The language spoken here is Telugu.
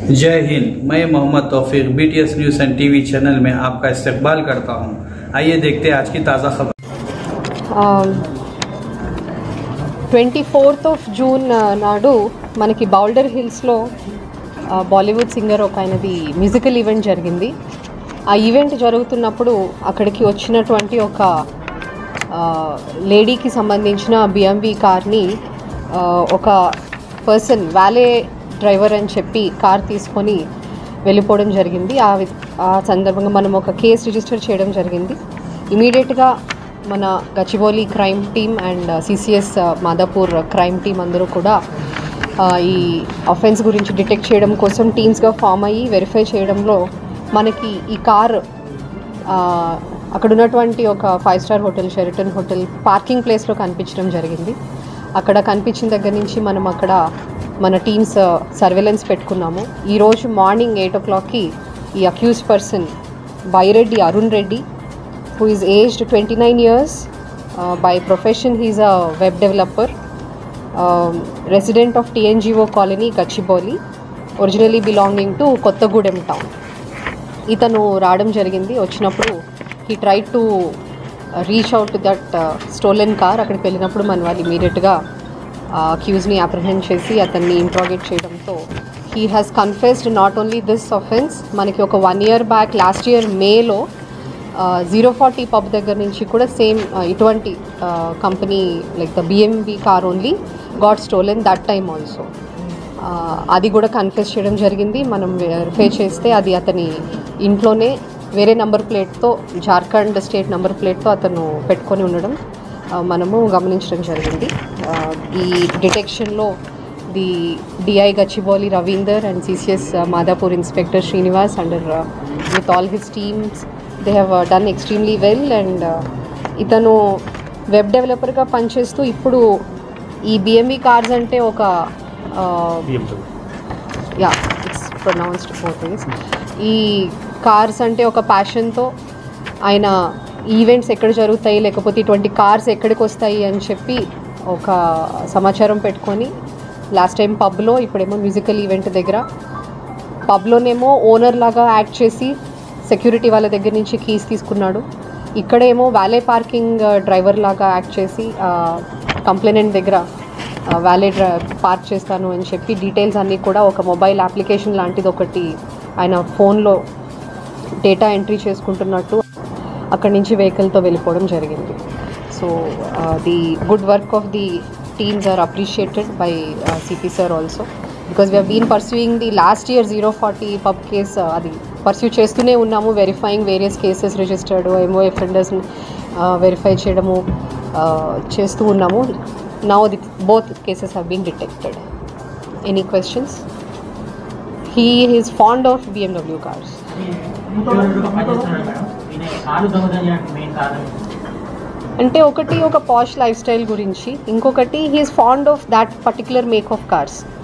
जय हिंद मैं Mohammed Taufiq BTS news and TV channel में आपका इस्तकबाल करता हूं आइए देखते हैं आज की ताज़ा खबर ట్వంటీ ఫోర్త్ ఆఫ్ జూన్ నాడు మనకి బౌల్డర్ హిల్స్లో బాలీవుడ్ సింగర్ ఒక ఆయనది మ్యూజికల్ ఈవెంట్ జరిగింది ఆ ఈవెంట్ జరుగుతున్నప్పుడు అక్కడికి వచ్చినటువంటి ఒక ఆ, లేడీకి సంబంధించిన బిఎంవి కార్ని ఆ, ఒక పర్సన్ వ్యాలే డ్రైవర్ అని చెప్పి కార్ తీసుకొని వెళ్ళిపోవడం జరిగింది ఆ వి- ఆ సందర్భంగా మనం ఒక కేసు రిజిస్టర్ చేయడం జరిగింది ఇమీడియట్గా మన Gachibowli crime team and CCS Madhapur crime team అందరూ కూడా ఆ, ఈ అఫెన్స్ గురించి డిటెక్ట్ చేయడం కోసం టీమ్స్గా ఫామ్ అయ్యి వెరిఫై చేయడంలో మనకి ఈ కార్ ఆ, అక్కడ ఉన్నటువంటి ఒక five star hotel Sheraton hotel parking ప్లేస్లో కనిపించడం జరిగింది అక్కడ కనిపించిన దగ్గర నుంచి మనం అక్కడ మన టీమ్స్ సర్వేలెన్స్ పెట్టుకున్నాము ఈరోజు మార్నింగ్ ఎయిట్ ఓ క్లాక్కి ఈ accuse person Byreddy Arun Reddy who is aged 29 years. Uh, by profession, he's a web developer, um, resident of TNGO colony, Gachibowli, originally belonging to Kottagudem town. ఇతను రావడం జరిగింది వచ్చినప్పుడు he try to reach out that stolen car అక్కడికి వెళ్ళినప్పుడు మన వాళ్ళు ఇమీడియట్గా అక్యూజ్ని అప్రహెండ్ చేసి అతన్ని ఇంట్రాగేట్ చేయడంతో he has confessed not only this offence మనకి ఒక one year back last year మేలో జీరో ఫార్టీ పబ్ దగ్గర నుంచి కూడా సేమ్ ఇటువంటి company like the BMW car only got stolen that time also అది కూడా కన్ఫెస్ చేయడం జరిగింది మనం వెరిఫై చేస్తే అది అతని ఇంట్లోనే వేరే నంబర్ ప్లేట్తో జార్ఖండ్ స్టేట్ నంబర్ ప్లేట్తో అతను పెట్టుకొని ఉండడం ఆ, మనము గమనించడం జరిగింది ఆ, ఈ డిటెక్షన్లో the DI Gachibowli Ravinder and CCS Madhapur inspector Srinivas under with all his teams they have done extremely well and ఇతను వెబ్ డెవలపర్గా పనిచేస్తూ ఇప్పుడు ఈ బిఎంఈ కార్స్ అంటే ఒక yeah it's pronounced both ways ఈ కార్స్ అంటే ఒక ప్యాషన్తో ఆయన ఈవెంట్స్ ఎక్కడ జరుగుతాయి లేకపోతే ఇటువంటి కార్స్ ఎక్కడికి వస్తాయి అని చెప్పి ఒక సమాచారం పెట్టుకొని లాస్ట్ టైం పబ్లో ఇప్పుడేమో మ్యూజికల్ ఈవెంట్ దగ్గర పబ్లోనేమో ఓనర్ లాగా యాక్ట్ చేసి సెక్యూరిటీ వాళ్ళ దగ్గర నుంచి కీస్ తీసుకున్నాడు ఇక్కడేమో వ్యాలే పార్కింగ్ డ్రైవర్ లాగా యాక్ట్ చేసి కంప్లైనెంట్ దగ్గర వ్యాలే డ్రై పార్క్ చేస్తాను అని చెప్పి డీటెయిల్స్ అన్నీ కూడా ఒక మొబైల్ అప్లికేషన్ లాంటిది ఒకటి ఆయన ఫోన్లో డేటా ఎంట్రీ చేసుకుంటున్నట్టు అక్కడి నుంచి వెహికల్తో వెళ్ళిపోవడం జరిగింది so the good work of the teams are appreciated by CP sir also because we are been pursuing the last year zero forty pub case అది పర్స్యూ చేస్తూనే ఉన్నాము verifying various cases registered MO offenders verify చేయడము uh, చేస్తూ ఉన్నాము now the both cases have been detected any questions he is fond of BMW cars ఇంకోటి పనిచేస్తున్నాడు మేడం ఈయన కారు దొంగతనం చేయడానికి మెయిన్ కారణం అంటే ఒకటి ఒక పాష్ లైఫ్ స్టైల్ గురించి ఇంకొకటి he is fond of that particular make of cars